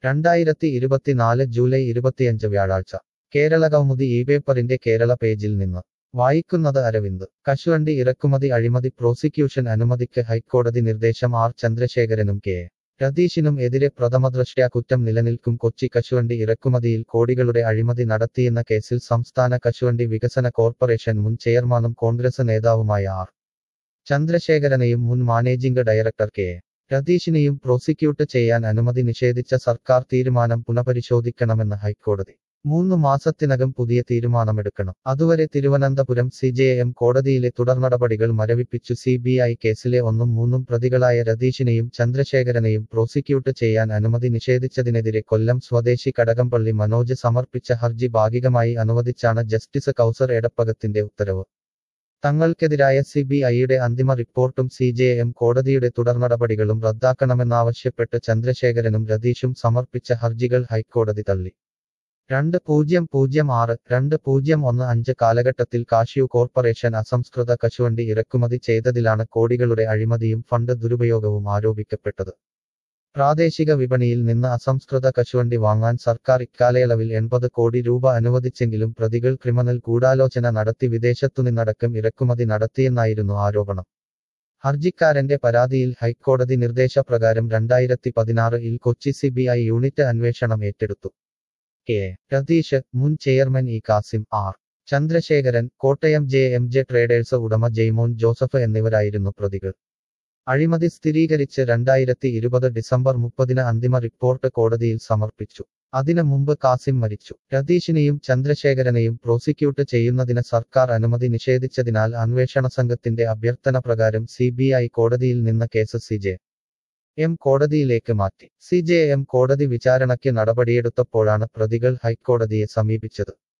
രണ്ടായിരത്തി ഇരുപത്തിനാല് ജൂലൈ ഇരുപത്തിയഞ്ച് വ്യാഴാഴ്ച കേരള കൗമുദി ഈ പേപ്പറിന്റെ കേരള പേജിൽ നിന്ന് വായിക്കുന്നത് അരവിന്ദ് കശുവണ്ടി ഇറക്കുമതി അഴിമതി പ്രോസിക്യൂഷൻ അനുമതിക്ക് ഹൈക്കോടതി നിർദ്ദേശം ആർ ചന്ദ്രശേഖരനും കെ എ. രതീഷിനും എതിരെ പ്രഥമദൃഷ്ട്യാ കുറ്റം നിലനിൽക്കും കൊച്ചി കശുവണ്ടി ഇറക്കുമതിയിൽ കോടികളുടെ അഴിമതി നടത്തിയെന്ന കേസിൽ സംസ്ഥാന കശുവണ്ടി വികസന കോർപ്പറേഷൻ മുൻ ചെയർമാനും കോൺഗ്രസ് നേതാവുമായ ആർ ചന്ദ്രശേഖരനെയും മുൻ മാനേജിംഗ് ഡയറക്ടർ കെ എ. രതീഷിനെയും പ്രോസിക്യൂട്ട് ചെയ്യാൻ അനുമതി നിഷേധിച്ച സർക്കാർ തീരുമാനം പുനഃപരിശോധിക്കണമെന്ന് ഹൈക്കോടതി മൂന്ന് മാസത്തിനകം പുതിയ തീരുമാനമെടുക്കണം അതുവരെ തിരുവനന്തപുരം സി ജെ എം കോടതിയിലെ തുടർനടപടികൾ മരവിപ്പിച്ചു സി ബി ഐ കേസിലെ ഒന്നും മൂന്നും പ്രതികളായ രതീഷിനെയും ചന്ദ്രശേഖരനെയും പ്രോസിക്യൂട്ട് ചെയ്യാൻ അനുമതി നിഷേധിച്ചതിനെതിരെ കൊല്ലം സ്വദേശി കടകംപള്ളി മനോജ് സമർപ്പിച്ച ഹർജി ഭാഗികമായി അനുവദിച്ചാണ് ജസ്റ്റിസ് കൗസർ എടപ്പകത്തിന്റെ ഉത്തരവ് തങ്ങൾക്കെതിരായ സി ബി ഐയുടെ അന്തിമ റിപ്പോർട്ടും സി ജെ എം കോടതിയുടെ തുടർനടപടികളും റദ്ദാക്കണമെന്നാവശ്യപ്പെട്ട് ചന്ദ്രശേഖരനും രതീഷും സമർപ്പിച്ച ഹർജികൾ ഹൈക്കോടതി തള്ളി രണ്ട് പൂജ്യം പൂജ്യം ആറ് രണ്ട് പൂജ്യം ഒന്ന് അഞ്ച് കാലഘട്ടത്തിൽ കാഷ്യൂ കോർപ്പറേഷൻ അസംസ്കൃത കശുവണ്ടി ഇറക്കുമതി ചെയ്തതിലാണ് കോടികളുടെ അഴിമതിയും ഫണ്ട് ദുരുപയോഗവും ആരോപിക്കപ്പെട്ടത് പ്രാദേശിക വിപണിയിൽ നിന്ന് അസംസ്കൃത കശുവണ്ടി വാങ്ങാൻ സർക്കാർ ഇക്കാലയളവിൽ എൺപത് കോടി രൂപ അനുവദിച്ചെങ്കിലും പ്രതികൾ ക്രിമിനൽ ഗൂഢാലോചന നടത്തി വിദേശത്തുനിന്നടക്കം ഇറക്കുമതി നടത്തിയെന്നായിരുന്നു ആരോപണം ഹർജിക്കാരന്റെ പരാതിയിൽ ഹൈക്കോടതി നിർദ്ദേശപ്രകാരം രണ്ടായിരത്തി പതിനാറിൽ Kochi C B I unit അന്വേഷണം ഏറ്റെടുത്തു കെ എ. രതീഷ് മുൻ chairman E Kasim R Chandrasekharan Kottayam J M J traders ഉടമ ജെയ്മോൻ ജോസഫ് എന്നിവരായിരുന്നു പ്രതികൾ അഴിമതി സ്ഥിരീകരിച്ച് രണ്ടായിരത്തി ഇരുപത് ഡിസംബർ മുപ്പതിന് അന്തിമ റിപ്പോർട്ട് കോടതിയിൽ സമർപ്പിച്ചു അതിനു മുമ്പ് കാസിം മരിച്ചു രതീഷിനെയും ചന്ദ്രശേഖരനെയും പ്രോസിക്യൂട്ട് ചെയ്യുന്നതിന് സർക്കാർ അനുമതി നിഷേധിച്ചതിനാൽ അന്വേഷണ സംഘത്തിന്റെ അഭ്യർത്ഥന പ്രകാരം സി ബി ഐ കോടതിയിൽ നിന്ന് കേസ് സി ജെ എം കോടതിയിലേക്ക് മാറ്റി സി ജെ എം കോടതി വിചാരണയ്ക്ക് നടപടിയെടുത്തപ്പോഴാണ് പ്രതികൾ ഹൈക്കോടതിയെ സമീപിച്ചത്